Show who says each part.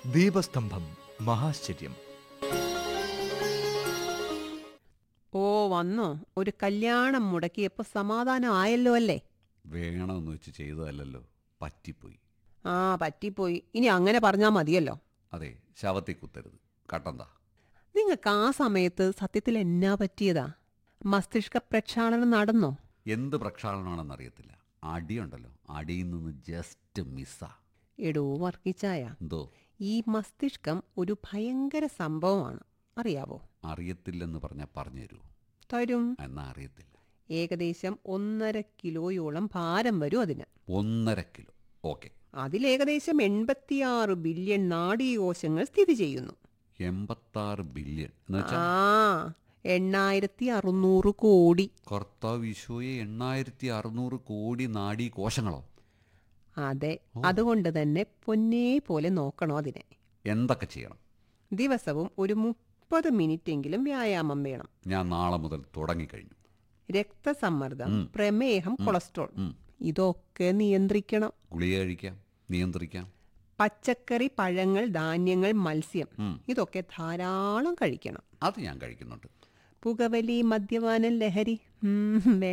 Speaker 1: ദീപസ്തംഭം മഹാശ്ചര്യം
Speaker 2: ഓ വന്നോ ഒരു കല്യാണം മുടക്കിയപ്പോ സമാധാനം ആയല്ലോ അല്ലേ
Speaker 3: വേണമെന്ന് വെച്ച് ചെയ്തതല്ലല്ലോ പറ്റിപ്പോയി
Speaker 2: ആ പറ്റിപ്പോയി ഇനി അങ്ങനെ പറഞ്ഞാ മതിയല്ലോ
Speaker 3: അതെ ശവത്തിൽ കുത്തരുത് കട്ടന്താ
Speaker 2: നിങ്ങൾക്ക് ആ സമയത്ത് സത്യത്തിൽ എന്നാ പറ്റിയതാ മസ്തിഷ്ക പ്രക്ഷാളനം നടന്നോ
Speaker 3: എന്ത് പ്രക്ഷാളനമാണെന്ന് അറിയത്തില്ല അടിയുണ്ടല്ലോ അടിയിൽ നിന്ന് ജസ്റ്റ് മിസ്സാ
Speaker 2: എടോ വർക്കിച്ചായ
Speaker 3: എന്തോ
Speaker 2: ഈ മസ്തിഷ്കം ഒരു ഭയങ്കര സംഭവമാണ് അറിയാവോ
Speaker 3: അറിയത്തില്ലെന്ന് പറഞ്ഞാൽ പറഞ്ഞു തരൂ
Speaker 2: തരും
Speaker 3: എന്നാ അറിയത്തില്ല
Speaker 2: ഏകദേശം ഒന്നര കിലോയോളം ഭാരം വരും അതിന്
Speaker 3: ഒന്നര കിലോ ഓക്കെ
Speaker 2: അതിലേകദേശം എൺപത്തിയാറ് ബില്യൺ നാഡീകോശങ്ങൾ സ്ഥിതി ചെയ്യുന്നു
Speaker 3: എൺപത്താറ് ബില്യൺ എന്ന്
Speaker 2: ആ
Speaker 3: വെച്ചാൽ
Speaker 2: എണ്ണായിരത്തി അറുന്നൂറ് കോടി
Speaker 3: കർത്താവ് ഈശോയെ എണ്ണായിരത്തി അറുന്നൂറ് കോടി നാഡീ കോശങ്ങളോ
Speaker 2: അതെ അതുകൊണ്ട് തന്നെ പൊന്നേ പോലെ നോക്കണോ അതിനെ
Speaker 3: എന്തൊക്കെ ചെയ്യണം
Speaker 2: ദിവസവും ഒരു മുപ്പത് മിനിറ്റെങ്കിലും വ്യായാമം വേണം
Speaker 3: ഞാൻ നാളെ മുതൽ തുടങ്ങിക്കഴിഞ്ഞു
Speaker 2: രക്തസമ്മർദ്ദം പ്രമേഹം കൊളസ്ട്രോൾ
Speaker 3: ഉം.
Speaker 2: ഇതൊക്കെ നിയന്ത്രിക്കണം
Speaker 3: ഗുളിക കഴിക്കാം നിയന്ത്രിക്കാം
Speaker 2: പച്ചക്കറി പഴങ്ങൾ ധാന്യങ്ങൾ മത്സ്യം
Speaker 3: ഉം.
Speaker 2: ഇതൊക്കെ ധാരാളം കഴിക്കണം
Speaker 3: അത് ഞാൻ കഴിക്കുന്നുണ്ട്
Speaker 2: പുകവലി മദ്യപാനം ലഹരി ഉം,